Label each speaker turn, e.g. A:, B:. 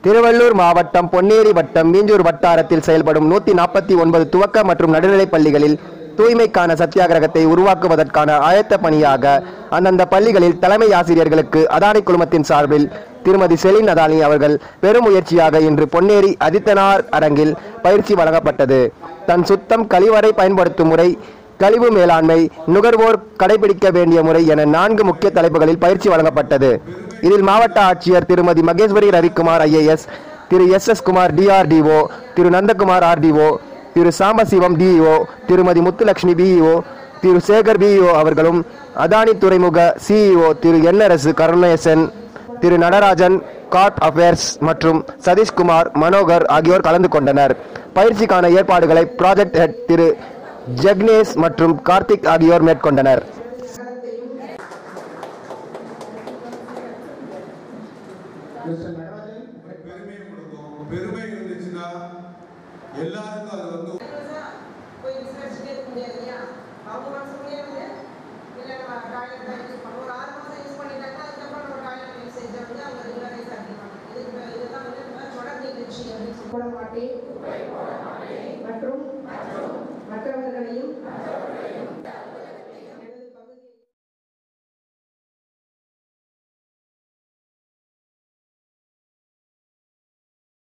A: திருவள்ளூர் மாவட்டம் பொன்னேரி வட்டம் மீஞ்சூர் வட்டாரத்தில் செயல்படும் நூற்றி நாற்பத்தி ஒன்பது துவக்க மற்றும் நடுநிலைப் பள்ளிகளில் தூய்மைக்கான சத்தியாகிரகத்தை உருவாக்குவதற்கான ஆயத்த பணியாக அந்தந்த பள்ளிகளில் தலைமை ஆசிரியர்களுக்கு அதானி குழுமத்தின் சார்பில் திருமதி செலின் அதானி அவர்கள் பெரும் முயற்சியாக இன்று பொன்னேரி அதித்தனார் அரங்கில் பயிற்சி வழங்கப்பட்டது தன் சுத்தம் கழிவறை பயன்படுத்தும் முறை கழிவு மேலாண்மை நுகர்வோர் கடைபிடிக்க வேண்டிய முறை என நான்கு முக்கிய தலைப்புகளில் பயிற்சி வழங்கப்பட்டது இதில் மாவட்ட ஆட்சியர் திருமதி மகேஸ்வரி ரவிக்குமார் ஐஏஎஸ் திரு எஸ் எஸ் குமார் டிஆர்டிஓ திரு நந்தகுமார் ஆர்டிஓ திரு சாம்பசிவம் டிஇஓ திருமதி முத்துலட்சுமி பிஇஓ திரு சேகர் பிஇஓ அவர்களும் அதானி துறைமுக சிஇஓ திரு என்ஆர்எஸ் கருணேசன் திரு நடராஜன் கார்ப் அஃபேர்ஸ் மற்றும் சதீஷ்குமார் மனோகர் ஆகியோர் கலந்து கொண்டனர் பயிற்சிக்கான ஏற்பாடுகளை ப்ராஜெக்ட் ஹெட் திரு ஜக்னேஷ் மற்றும் கார்த்திக் ஆகியோர் மேற்கொண்டனர்
B: மிஸ்டர் நடராஜன்
C: பெருமையை கொடுக்கும் பெருமை இருந்துச்சுன்னா எல்லாருக்கும் அது வந்து
D: போய் விசாரிச்சுட்டே இருக்க முடியாது இல்லையா அவங்க மனசுக்குள்ளே வந்து இல்லை நம்ம டாய்லெட் தான் யூஸ் பண்ணுவோம் ஒரு ஆறு மாதம் யூஸ் பண்ணிட்டாங்கன்னா அதுக்கப்புறம் நம்ம டாய்லெட் யூசேஜை வந்து அவங்க ரெகுலரைஸ் ஆக்கிப்பாங்க இதுக்கு இதுதான் வந்து நம்ம தொடர் நிகழ்ச்சி அப்படின்னு சொல்லி போட மாட்டேன் மற்றும்